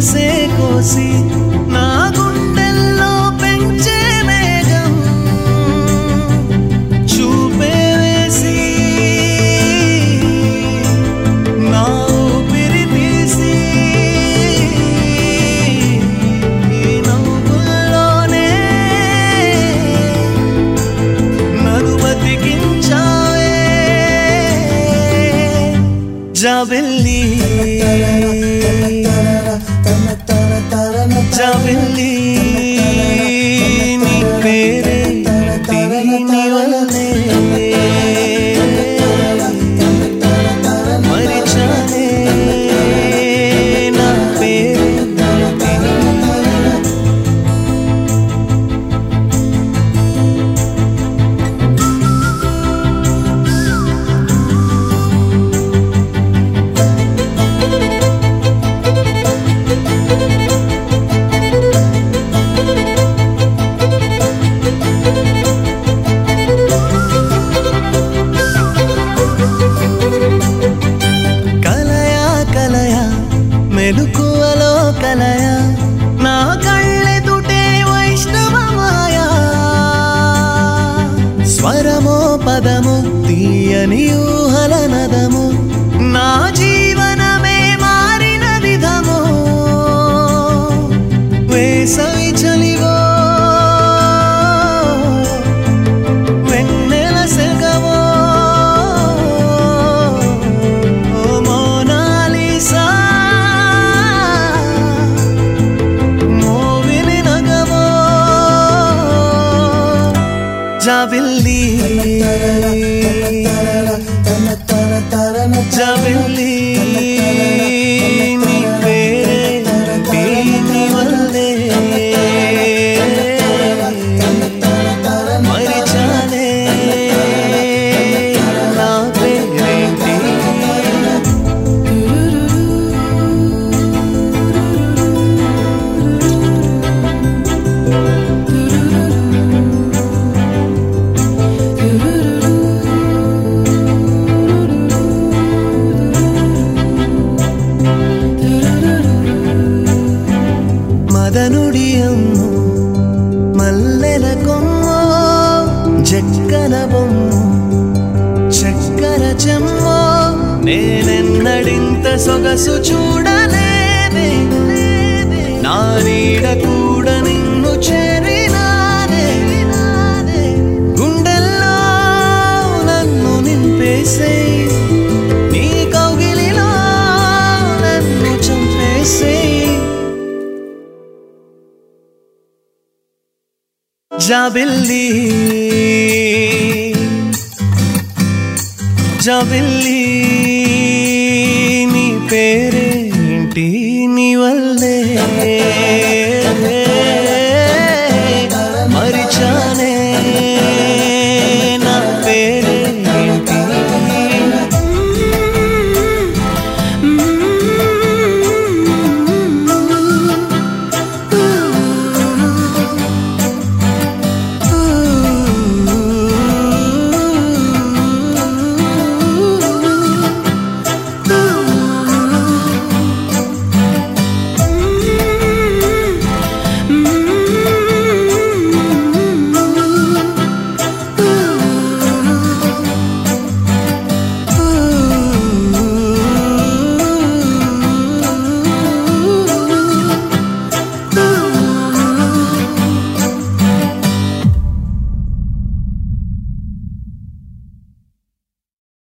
మనసే కోసి నా గుండెల్లో పెంచే మేఘం చూపే వేసి నా ఊపిరి తీసి ఈ నవ్వుల్లోనే నన్ను బతికించావే జాబెల్లి జాబెల్లి నీ పేరే దీని వల్లే మరిచానే నా పేరు కలయా కలయా మెలుకువలో కలయా నా కళ్ళెదుటే వైష్ణవ మాయా స్వరమో పదము తీయని ఊహల నదము నా జీవనమే మారిన విధము వేసవి చలివో వెన్నెల సెగవో ఓ మోనాలిసా మోవిని నగవో జాబిల్లి జాబిల్లి నీ పేరే దీని వల్లే మరిచానే నా పేరేంటి మదనుడి అమ్ము మల్లెల కొమ్మ జక్కన బొమ్మ చక్కర చెమ్మ నేనెన్నడింత సొగసు చూడలేదే నా నీడ కూడా నిన్ను చేరినానే గుండెల్లో నన్ను నింపేసే నీ కౌగిలిలో నన్ను చంపేసే జాబిల్లి జాబిల్లి నీ పేరే